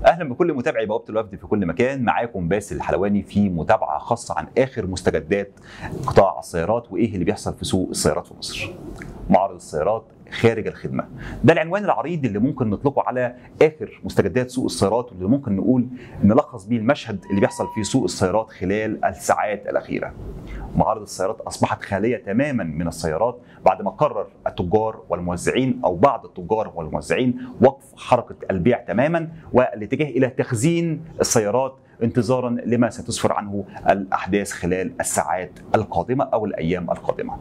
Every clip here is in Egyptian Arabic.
اهلا بكل متابعي بوابه الوفد في كل مكان معاكم باسل الحلواني في متابعه خاصه عن اخر مستجدات قطاع السيارات وايه اللي بيحصل في سوق السيارات في مصر. معرض السيارات خارج الخدمه. ده العنوان العريض اللي ممكن نطلقه على اخر مستجدات سوق السيارات واللي ممكن نقول نلخص بيه المشهد اللي بيحصل في سوق السيارات خلال الساعات الاخيره. معارض السيارات اصبحت خاليه تماما من السيارات بعد ما قرر التجار والموزعين او بعض التجار والموزعين وقف حركه البيع تماما والاتجاه الى تخزين السيارات انتظارا لما ستسفر عنه الاحداث خلال الساعات القادمه او الايام القادمه.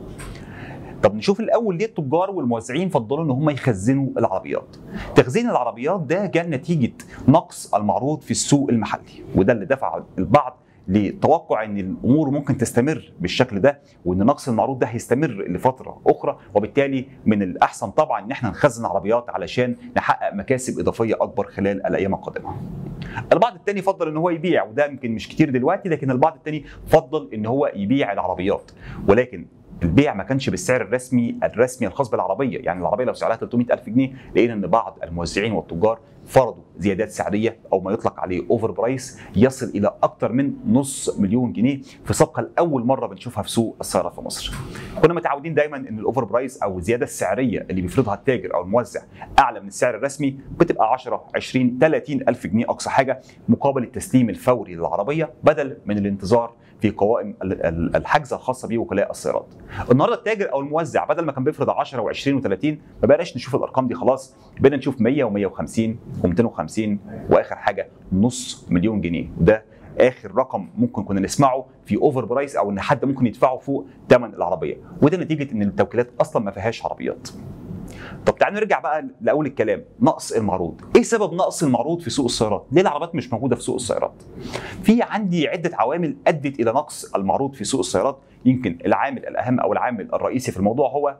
طب نشوف الاول ليه التجار والموزعين فضلوا ان هم يخزنوا العربيات تخزين العربيات ده جاء نتيجه نقص المعروض في السوق المحلي وده اللي دفع البعض لتوقع ان الامور ممكن تستمر بالشكل ده وان نقص المعروض ده هيستمر لفتره اخرى وبالتالي من الاحسن طبعا ان احنا نخزن عربيات علشان نحقق مكاسب اضافيه اكبر خلال الايام القادمه. البعض الثاني فضل ان هو يبيع وده يمكن مش كتير دلوقتي لكن البعض الثاني فضل ان هو يبيع العربيات ولكن البيع ما كانش بالسعر الرسمي الرسمي الخاص بالعربيه يعني العربيه لو سعرها 300000 جنيه لقينا ان بعض الموزعين والتجار فرضوا زيادات سعريه او ما يطلق عليه اوفر برايس يصل الى اكثر من نص مليون جنيه في صفقه لاول مره بنشوفها في سوق السيارات في مصر. كنا متعودين دايما ان الاوفر برايس او الزياده السعريه اللي بيفرضها التاجر او الموزع اعلى من السعر الرسمي بتبقى 10 20 30 الف جنيه اقصى حاجه مقابل التسليم الفوري للعربيه بدل من الانتظار في قوائم الحجز الخاصه بوكلاء السيارات. النهارده التاجر او الموزع بدل ما كان بيفرض 10 و20 و30 ما بقاش نشوف الارقام دي خلاص بقينا نشوف 100 و150 و250 واخر حاجه نص مليون جنيه وده اخر رقم ممكن كنا نسمعه في اوفر برايس او ان حد ممكن يدفعه فوق ثمن العربيه وده نتيجه ان التوكيلات اصلا ما فيهاش عربيات. طب تعالوا نرجع بقى لاول الكلام نقص المعروض ايه سبب نقص المعروض في سوق السيارات ليه العربيات مش موجوده في سوق السيارات في عندي عده عوامل ادت الى نقص المعروض في سوق السيارات يمكن العامل الاهم او العامل الرئيسي في الموضوع هو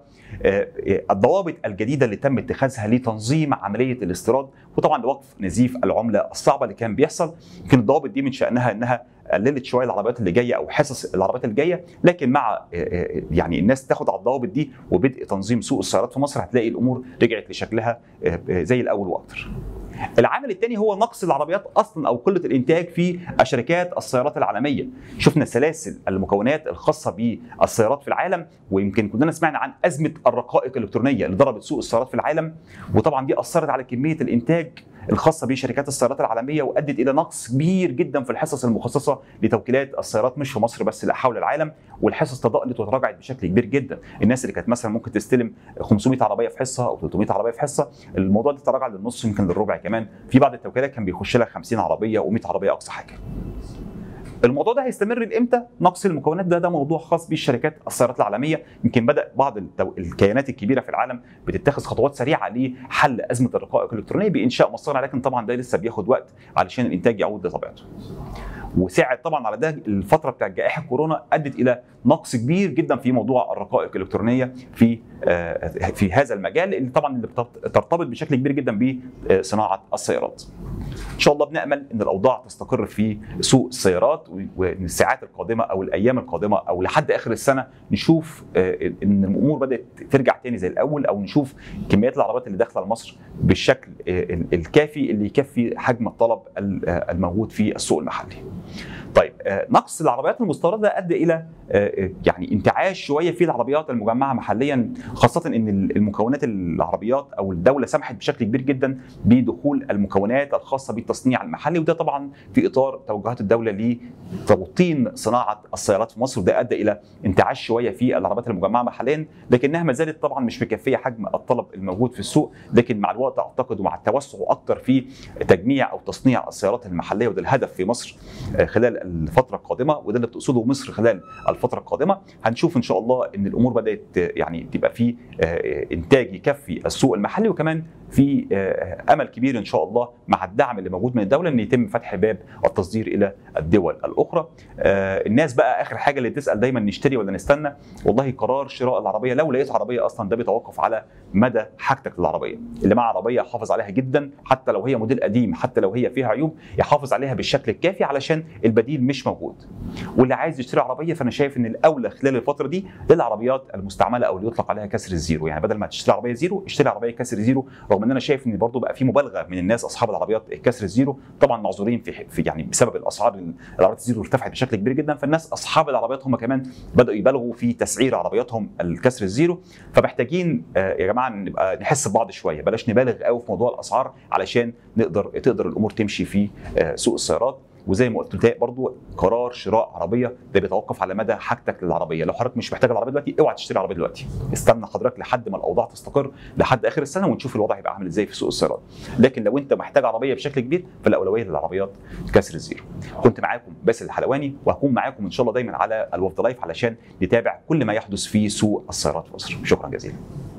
الضوابط الجديده اللي تم اتخاذها لتنظيم عمليه الاستيراد وطبعا لوقف نزيف العمله الصعبه اللي كان بيحصل يمكن الضوابط دي من شانها انها قللت شويه العربيات اللي جايه او حصص العربيات اللي جايه لكن مع يعني الناس تاخد على الضوابط دي وبدء تنظيم سوق السيارات في مصر هتلاقي الامور رجعت لشكلها زي الاول واكثر. العامل الثاني هو نقص العربيات اصلا او قله الانتاج في شركات السيارات العالميه شفنا سلاسل المكونات الخاصه بالسيارات في العالم ويمكن كلنا سمعنا عن ازمه الرقائق الالكترونيه اللي ضربت سوق السيارات في العالم وطبعا دي اثرت على كميه الانتاج الخاصه بشركات السيارات العالميه وادت الى نقص كبير جدا في الحصص المخصصه لتوكيلات السيارات مش في مصر بس لا حول العالم والحصص تضاءلت وتراجعت بشكل كبير جدا الناس اللي كانت مثلا ممكن تستلم 500 عربيه في حصه او 300 عربيه في حصه الموضوع ده تراجع للنص يمكن للربع كمان في بعض التوكيلات كان بيخش لها 50 عربيه و100 عربيه اقصى حاجه الموضوع ده هيستمر لامتى؟ نقص المكونات ده ده موضوع خاص بالشركات السيارات العالميه، يمكن بدا بعض التو... الكيانات الكبيره في العالم بتتخذ خطوات سريعه لحل ازمه الرقائق الالكترونيه بانشاء مصانع لكن طبعا ده لسه بياخد وقت علشان الانتاج يعود لطبيعته. وساعد طبعا على ده الفتره بتاعت جائحه كورونا ادت الى نقص كبير جدا في موضوع الرقائق الالكترونيه في في هذا المجال اللي طبعا اللي ترتبط بشكل كبير جدا بصناعه السيارات. ان شاء الله بنامل ان الاوضاع تستقر في سوق السيارات وان الساعات القادمه او الايام القادمه او لحد اخر السنه نشوف ان الامور بدات ترجع تاني زي الاول او نشوف كميات العربيات اللي داخله لمصر بالشكل الكافي اللي يكفي حجم الطلب الموجود في السوق المحلي. طيب نقص العربيات المستورده ادى الى يعني انتعاش شويه في العربيات المجمعه محليا خاصه ان المكونات العربيات او الدوله سمحت بشكل كبير جدا بدخول المكونات الخاصه بالتصنيع المحلي وده طبعا في اطار توجهات الدوله لتوطين صناعه السيارات في مصر وده ادى الى انتعاش شويه في العربيات المجمعه محليا لكنها ما زالت طبعا مش مكفيه حجم الطلب الموجود في السوق لكن مع الوقت اعتقد ومع التوسع اكثر في تجميع او تصنيع السيارات المحليه وده الهدف في مصر خلال الفتره القادمه وده اللي بتقصده مصر خلال الفتره القادمه هنشوف ان شاء الله ان الامور بدات يعني تبقى في انتاج يكفي السوق المحلي وكمان في امل كبير ان شاء الله مع الدعم اللي موجود من الدوله ان يتم فتح باب التصدير الى الدول الاخرى. الناس بقى اخر حاجه اللي تسال دايما نشتري ولا نستنى والله قرار شراء العربيه لو لقيت عربيه اصلا ده بيتوقف على مدى حاجتك للعربيه. اللي معاه عربيه يحافظ عليها جدا حتى لو هي موديل قديم حتى لو هي فيها عيوب يحافظ عليها بالشكل الكافي علشان البديل مش موجود. واللي عايز يشتري عربيه فانا شايف ان الاولى خلال الفتره دي للعربيات المستعمله او اللي يطلق عليها كسر الزيرو يعني بدل ما تشتري عربيه زيرو اشتري عربيه كسر زيرو رغم رغم ان انا شايف ان برضو بقى في مبالغه من الناس اصحاب العربيات الكسر الزيرو طبعا معذورين في, في يعني بسبب الاسعار العربيات الزيرو ارتفعت بشكل كبير جدا فالناس اصحاب العربيات هم كمان بداوا يبالغوا في تسعير عربياتهم الكسر الزيرو فمحتاجين آه، يا جماعه نبقى نحس ببعض شويه بلاش نبالغ قوي في موضوع الاسعار علشان نقدر تقدر الامور تمشي في آه، سوق السيارات وزي ما قلت لك برضو قرار شراء عربيه ده بيتوقف على مدى حاجتك للعربيه لو حضرتك مش محتاج العربيه دلوقتي اوعى تشتري عربيه دلوقتي استنى حضرتك لحد ما الاوضاع تستقر لحد اخر السنه ونشوف الوضع هيبقى عامل ازاي في سوق السيارات لكن لو انت محتاج عربيه بشكل كبير فالاولويه للعربيات كسر الزيرو كنت معاكم باسل الحلواني وهكون معاكم ان شاء الله دايما على الوفد لايف علشان نتابع كل ما يحدث في سوق السيارات في مصر شكرا جزيلا